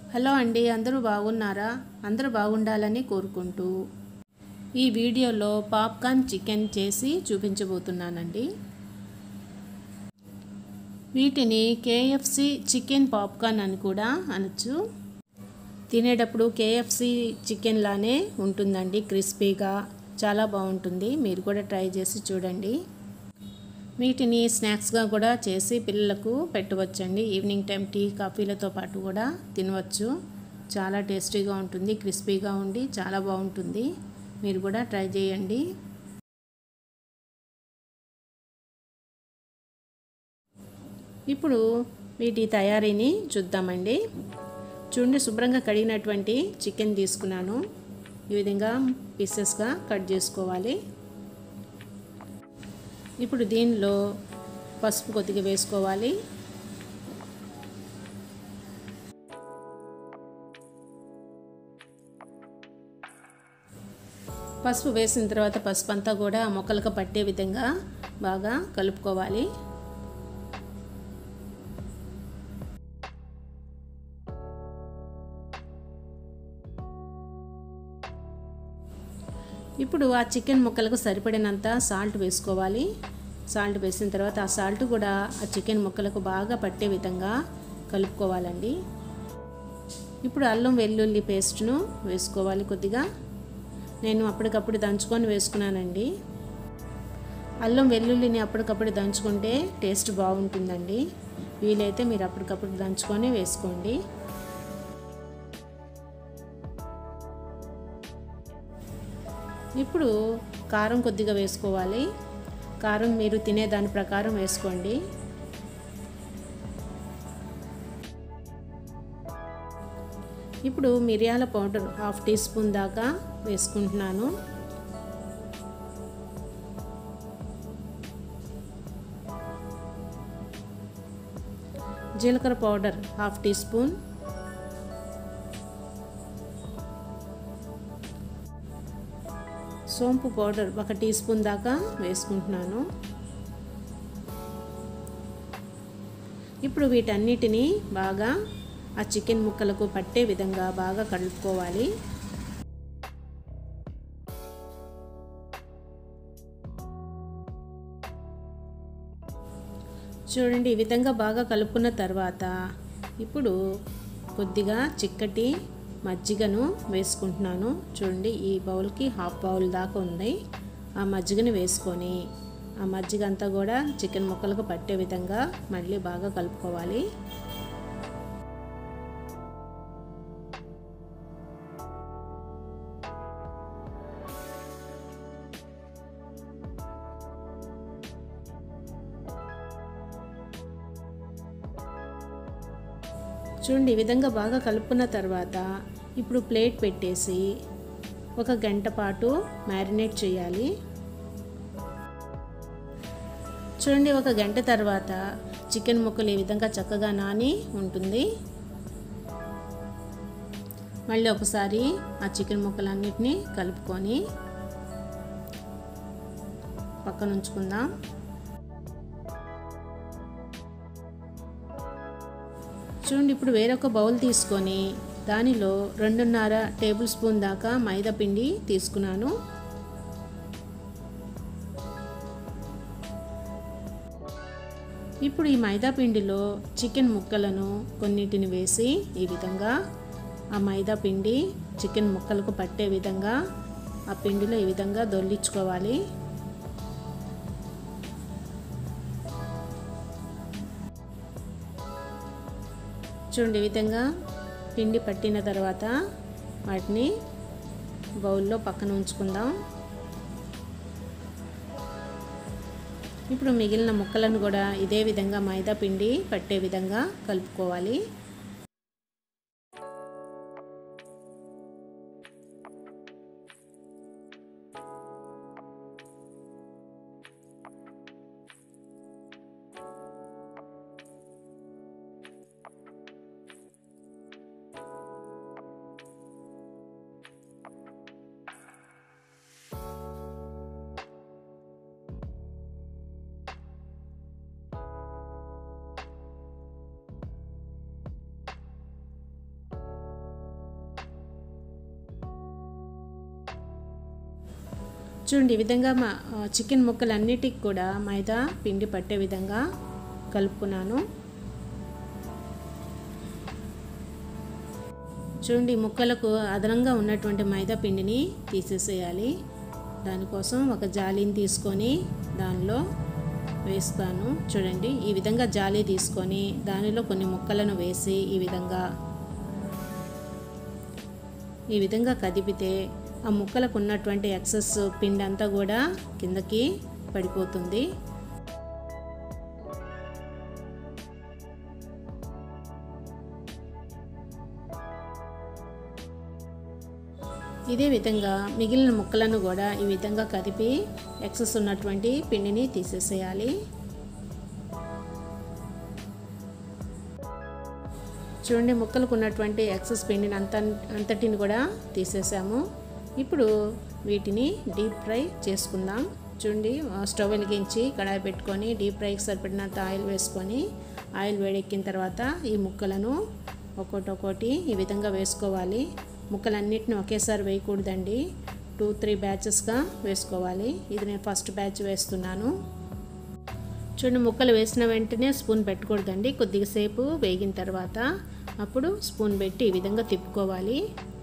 hello అండి అందరూ బాగున్నారా అందరూ బాగుండాలని కోరుకుంటూ ఈ వీడియోలో పాప్కార్న్ చికెన్ చేసి చూపించబోతున్నానండి వీటిని కేఎఫ్సి చికెన్ పాప్కార్న్ అని కూడా అనొచ్చు తినేటప్పుడు కేఎఫ్సి చికెన్ లానే ఉంటుందండి క్రిస్పీగా చాలా బాగుంటుంది మీరు కూడా ట్రై చేసి చూడండి వీటిని స్నాక్స్గా కూడా చేసి పిల్లలకు పెట్టవచ్చండి ఈవినింగ్ టైం టీ కాఫీలతో పాటు కూడా తినవచ్చు చాలా టేస్టీగా ఉంటుంది క్రిస్పీగా ఉండి చాలా బాగుంటుంది మీరు కూడా ట్రై చేయండి ఇప్పుడు వీటి తయారీని చూద్దామండి చూడండి శుభ్రంగా కడిగినటువంటి చికెన్ తీసుకున్నాను ఈ విధంగా పీసెస్గా కట్ చేసుకోవాలి ఇప్పుడు దీనిలో పసుపు కొద్దిగా వేసుకోవాలి పసుపు వేసిన తర్వాత పసుపు అంతా కూడా మొక్కలకు పట్టే విధంగా బాగా కలుపుకోవాలి ఇప్పుడు ఆ చికెన్ ముక్కలకు సరిపడినంత సాల్ట్ వేసుకోవాలి సాల్ట్ వేసిన తర్వాత ఆ సాల్ట్ కూడా ఆ చికెన్ ముక్కలకు బాగా పట్టే విధంగా కలుపుకోవాలండి ఇప్పుడు అల్లం వెల్లుల్లి పేస్ట్ను వేసుకోవాలి కొద్దిగా నేను అప్పటికప్పుడు దంచుకొని వేసుకున్నానండి అల్లం వెల్లుల్లిని అప్పటికప్పుడు దంచుకుంటే టేస్ట్ బాగుంటుందండి వీలైతే మీరు అప్పటికప్పుడు దంచుకొని వేసుకోండి ఇప్పుడు కారం కొద్దిగా వేసుకోవాలి కారం మీరు తినే దాని ప్రకారం వేసుకోండి ఇప్పుడు మిరియాల పౌడర్ హాఫ్ టీ స్పూన్ దాకా వేసుకుంటున్నాను జీలకర్ర పౌడర్ హాఫ్ టీ స్పూన్ సోంపు పౌడర్ ఒక టీ స్పూన్ దాకా వేసుకుంటున్నాను ఇప్పుడు వీటన్నిటిని బాగా ఆ చికెన్ ముక్కలకు పట్టే విధంగా బాగా కలుపుకోవాలి చూడండి ఈ విధంగా బాగా కలుపుకున్న తర్వాత ఇప్పుడు కొద్దిగా చిక్కటి మజ్జిగను వేసుకుంటున్నాను చూడండి ఈ బౌల్కి హాఫ్ బౌల్ దాకా ఉంది ఆ మజ్జిగని వేసుకొని ఆ మజ్జిగ అంతా కూడా చికెన్ ముక్కలకు పట్టే విధంగా మళ్ళీ బాగా కలుపుకోవాలి చూడండి ఈ విధంగా బాగా కలుపుకున్న తర్వాత ఇప్పుడు ప్లేట్ పెట్టేసి ఒక గంట పాటు మ్యారినేట్ చేయాలి చూడండి ఒక గంట తర్వాత చికెన్ ముక్కలు ఈ విధంగా చక్కగా నాని ఉంటుంది మళ్ళీ ఒకసారి ఆ చికెన్ ముక్కలన్నిటిని కలుపుకొని పక్కన ఉంచుకుందాం చూడండి ఇప్పుడు వేరొక బౌల్ తీసుకొని దానిలో రెండున్నర టేబుల్ స్పూన్ దాకా మైదా పిండి తీసుకున్నాను ఇప్పుడు ఈ మైదా పిండిలో చికెన్ ముక్కలను కొన్నిటిని వేసి ఈ విధంగా ఆ మైదా పిండి చికెన్ ముక్కలకు పట్టే విధంగా ఆ పిండిలో ఈ విధంగా దొల్లించుకోవాలి చూడండి ఈ విధంగా పిండి పట్టిన తర్వాత వాటిని బౌల్లో పక్కన ఉంచుకుందాం ఇప్పుడు మిగిలిన ముక్కలను కూడా ఇదే విధంగా మైదా పిండి పట్టే విధంగా కలుపుకోవాలి చూడండి ఈ విధంగా మా చికెన్ ముక్కలన్నిటికి కూడా మైదా పిండి పట్టే విధంగా కలుపుకున్నాను చూడండి ముక్కలకు అదనంగా ఉన్నటువంటి మైదా పిండిని తీసేసేయాలి దానికోసం ఒక జాలీని తీసుకొని దానిలో వేస్తాను చూడండి ఈ విధంగా జాలీ తీసుకొని దానిలో కొన్ని ముక్కలను వేసి ఈ విధంగా ఈ విధంగా కదిపితే ఆ ముక్కలకు ఉన్నటువంటి ఎక్సెస్ పిండి అంతా కూడా కిందకి పడిపోతుంది ఇదే విధంగా మిగిలిన ముక్కలను కూడా ఈ విధంగా కదిపి ఎక్సెస్ ఉన్నటువంటి పిండిని తీసేసేయాలి చూడండి ముక్కలకు ఉన్నటువంటి ఎక్సెస్ పిండిని అంత అంతటిని కూడా తీసేసాము ఇప్పుడు వీటిని డీప్ ఫ్రై చేసుకుందాం చూడండి స్టవ్ వెలిగించి కడాయి పెట్టుకొని డీప్ ఫ్రైకి సరిపడినంత ఆయిల్ వేసుకొని ఆయిల్ వేడెక్కిన తర్వాత ఈ ముక్కలను ఒక్కొక్కటి ఒక్కొక్కటి ఈ విధంగా వేసుకోవాలి ముక్కలన్నిటిని ఒకేసారి వేయకూడదండి టూ త్రీ బ్యాచెస్గా వేసుకోవాలి ఇది నేను ఫస్ట్ బ్యాచ్ వేస్తున్నాను చూడండి ముక్కలు వేసిన వెంటనే స్పూన్ పెట్టకూడదండి కొద్దిగా సేపు వేగిన తర్వాత అప్పుడు స్పూన్ పెట్టి ఈ విధంగా తిప్పుకోవాలి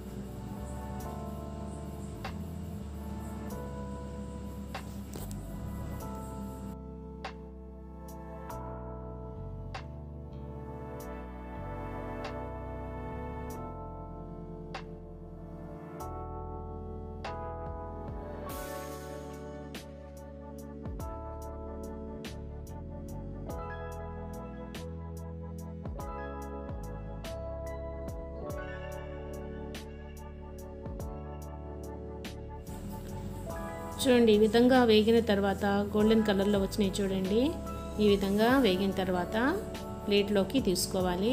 చూడండి ఈ విధంగా వేగిన తర్వాత గోల్డెన్ కలర్లో వచ్చినాయి చూడండి ఈ విధంగా వేగిన తర్వాత ప్లేట్లోకి తీసుకోవాలి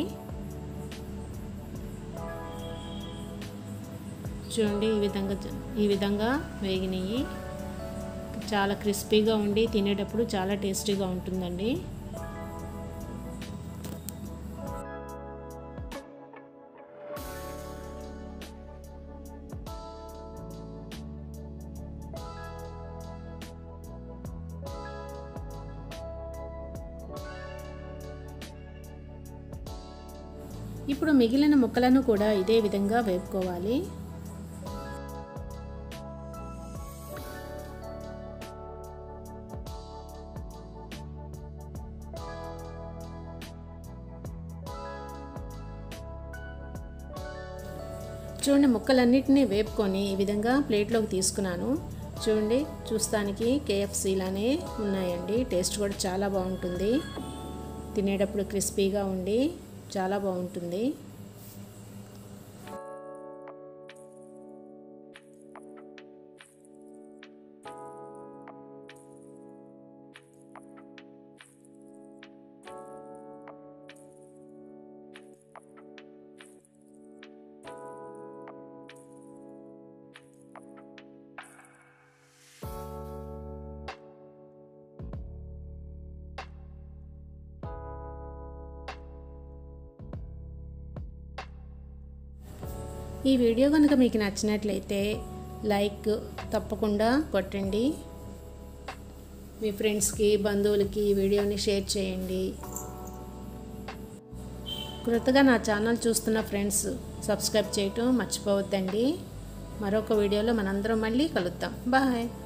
చూడండి ఈ విధంగా ఈ విధంగా వేగినాయి చాలా క్రిస్పీగా ఉండి తినేటప్పుడు చాలా టేస్టీగా ఉంటుందండి ఇప్పుడు మిగిలిన ముక్కలను కూడా ఇదే విధంగా వేపుకోవాలి చూడండి ముక్కలన్నిటినీ వేపుకొని ఈ విధంగా ప్లేట్లోకి తీసుకున్నాను చూడండి చూస్తానికి కేఎఫ్సీలానే ఉన్నాయండి టేస్ట్ కూడా చాలా బాగుంటుంది తినేటప్పుడు క్రిస్పీగా ఉండి చాలా బాగుంటుంది ఈ వీడియో కనుక మీకు నచ్చినట్లయితే లైక్ తప్పకుండా కొట్టండి మీ ఫ్రెండ్స్కి బంధువులకి ఈ వీడియోని షేర్ చేయండి కృతగా నా ఛానల్ చూస్తున్న ఫ్రెండ్స్ సబ్స్క్రైబ్ చేయటం మర్చిపోవద్దండి మరొక వీడియోలో మనందరం మళ్ళీ కలుద్దాం బాయ్